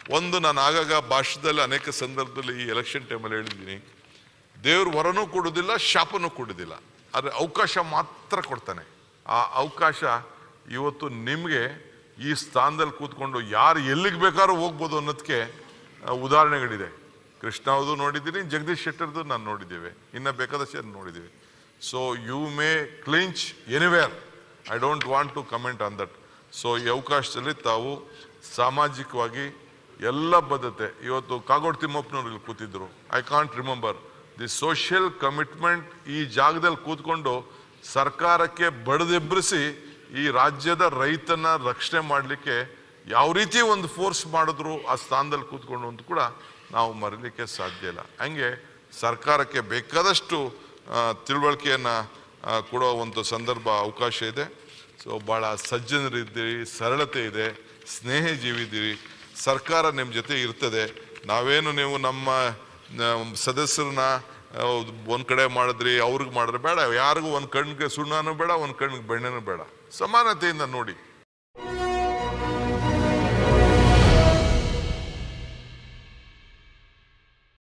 ಒಂದು ನಾನು ಆಗಾಗ ಭಾಷಣದಲ್ಲಿ ಅನೇಕ ಸಂದರ್ಭದಲ್ಲಿ ಈ ಎಲೆಕ್ಷನ್ ಟೈಮಲ್ಲಿ ಹೇಳಿದ್ದೀನಿ ದೇವ್ರು ವರನೂ ಕೊಡೋದಿಲ್ಲ ಶಾಪನೂ ಕೊಡೋದಿಲ್ಲ ಆದರೆ ಅವಕಾಶ ಮಾತ್ರ ಕೊಡ್ತಾನೆ ಆ ಅವಕಾಶ ಇವತ್ತು ನಿಮಗೆ ಈ ಸ್ಥಾನದಲ್ಲಿ ಕೂತ್ಕೊಂಡು ಯಾರು ಎಲ್ಲಿಗೆ ಬೇಕಾದ್ರೂ ಹೋಗ್ಬೋದು ಅನ್ನೋದಕ್ಕೆ ಆ, ಉದಾಹರಣೆಗಳಿದೆ ಕೃಷ್ಣ ಅವ್ರದ್ದು ನೋಡಿದ್ದೀನಿ ಜಗದೀಶ್ ಶೆಟ್ಟರ್ದು ನಾನು ನೋಡಿದ್ದೇವೆ ಇನ್ನು ಬೇಕಾದಷ್ಟು ಜನ ನೋಡಿದ್ದೀವಿ so you may clinch anywhere I don't want to comment on that so ಈ ಅವಕಾಶದಲ್ಲಿ ತಾವು ಸಾಮಾಜಿಕವಾಗಿ ಎಲ್ಲ ಬದ್ಧತೆ ಇವತ್ತು ಕಾಗೋಡು ತಿಮ್ಮಪ್ಪನವ್ರು ಇಲ್ಲಿ ಕೂತಿದ್ರು I can't remember the social commitment ಈ ಜಾಗದಲ್ಲಿ ಕೂತ್ಕೊಂಡು ಸರ್ಕಾರಕ್ಕೆ ಬಡದೆಬ್ಬರಿಸಿ ಈ ರಾಜ್ಯದ ರೈತನ ರಕ್ಷಣೆ ಮಾಡಲಿಕ್ಕೆ ಯಾವ ರೀತಿ ಒಂದು ಫೋರ್ಸ್ ಮಾಡಿದ್ರು ಆ ಸ್ಥಾನದಲ್ಲಿ ಕೂತ್ಕೊಂಡು ಅಂತ ಕೂಡ ನಾವು ಮರೀಲಿಕ್ಕೆ ಸಾಧ್ಯ ಇಲ್ಲ ಹಂಗೆ ಸರ್ಕಾರಕ್ಕೆ ಬೇಕಾದಷ್ಟು ಆ, ತಿಳುವಳಿಕೆಯನ್ನು ಆ, ಕೊಡೋ ಒಂದು ಸಂದರ್ಭ ಅವಕಾಶ ಇದೆ ಸೊ ಭಾಳ ಸಜ್ಜನರಿದ್ದೀರಿ ಸರಳತೆ ಇದೆ ಸ್ನೇಹ ಜೀವಿದ್ದೀರಿ ಸರ್ಕಾರ ನಿಮ್ಮ ಜೊತೆ ಇರ್ತದೆ ನಾವೇನು ನೀವು ನಮ್ಮ ನ- ಸದಸ್ಯರನ್ನ ಒಂದು ಕಡೆ ಮಾಡಿದ್ರಿ ಅವ್ರಿಗೆ ಮಾಡಿದ್ರೆ ಬೇಡ ಯಾರಿಗೂ ಒಂದು ಕಣ್ಣಿಗೆ ಸುಣ್ಣನೂ ಬೇಡ ಒಂದು ಕಣ್ಣಿಗೆ ಬೆಣ್ಣೆನೂ ಬೇಡ ಸಮಾನತೆಯಿಂದ ನೋಡಿ